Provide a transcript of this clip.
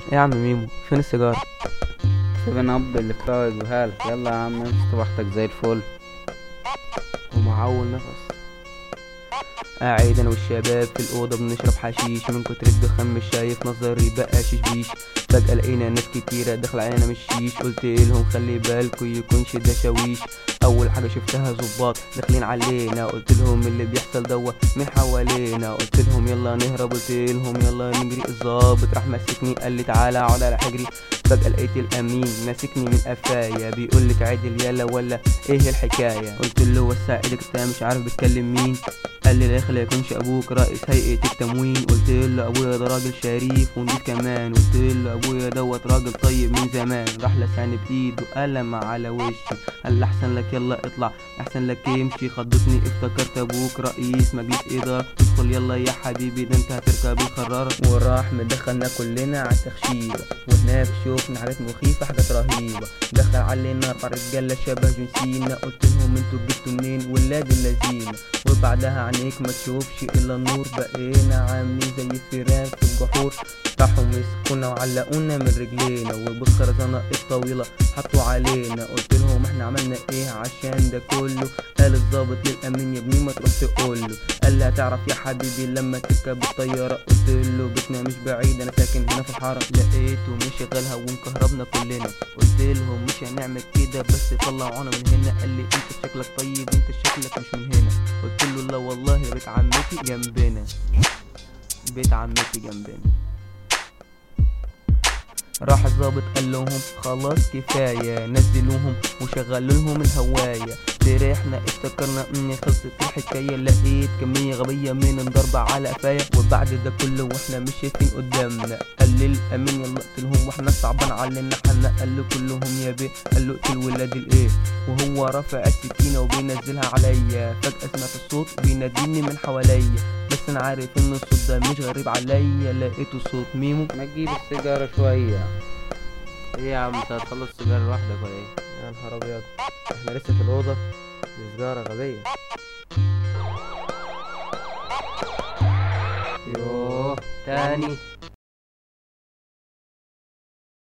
ايه يا عم ميمو فين السيجاره سيفن اب اللي فيها جهالك يلا يا عم امسك طبختك زي الفل ومعول نفس قاعد انا والشباب في الاوضه بنشرب حشيش من كتر الدخان مش شايف نظري بقى ششبيش فجاه لقينا ناس كتيره داخله علينا من الشيش قلت لهم خلي بالكوا يكونش ده شاويش اول حاجه شفتها ظباط داخلين علينا قلت لهم اللي بيحصل دوا من حوالينا قلت لهم يلا نهرب قلت لهم يلا نجري الظابط راح مسكني قال لي تعالى اقعد على حجري فجأة لقيت الأمين ماسكني من قفايا بيقول لي تعدل يلا ولا إيه الحكاية قلت له وسع إيدك أنت مش عارف بتكلم مين قال لي لا يخلى يكونش أبوك رئيس هيئة التموين قلت له أبويا ده راجل شريف ونضيف كمان قلت له أبويا دوت راجل طيب من زمان راح لساني بإيده قلم على وشي قال لي أحسن لك يلا اطلع أحسن لك يمشي خضتني افتكرت أبوك رئيس مجلس إدارة ادخل يلا يا حبيبي ده أنت هتركب الخرارة وراح مدخلنا كلنا على التخشيبة وهناك شوفنا حاجات مخيفة حاجات رهيبة دخل علينا أربع رجالة شبه جون سينا قلت لهم انتوا جبتوا منين ولاد اللذينة وبعدها عينيك ما تشوفش إلا النور بقينا عاملين زي الفيران في الجحور راحوا مسكونا وعلقونا من رجلينا وبالخرزانة الطويلة حطوا علينا قلت لهم احنا عملنا ايه عشان ده كله قال الظابط للأمين يا ابني ما تروح تقوله قال لي هتعرف يا حبيبي لما تركب الطيارة قلت له بيتنا مش بعيد انا ساكن هنا في الحارة لقيته مشغلها ومكهربنا كلنا قلت لهم مش هنعمل كده بس طلعونا من هنا قال لي انت شكلك طيب انت شكلك مش من هنا قلت له لا والله ده بيت عمتي جنبنا بيت عمتي جنبنا راح الظابط قال لهم خلاص كفاية نزلوهم وشغلوا لهم الهواية فرحنا افتكرنا ان خلصت الحكاية لقيت كمية غبية من الضرب على قفايا وبعد ده كله واحنا مش شايفين قدامنا قال للامين يلا اقتلهم واحنا صعبان علينا حنا قال له كلهم يا بيه قال له اقتل ولاد الايه وهو رافع السكينة وبينزلها عليا فجأة سمعت الصوت بيناديني من حواليا بس انا عارف ان الصوت ده مش غريب عليا لقيته صوت ميمو ما تجيب السيجارة شوية ايه يا عم انت هتخلص سيجاره لوحدك ولا ايه يا نهار ابيض احنا لسه في الاوضه دي سجاره غبيه يوه تاني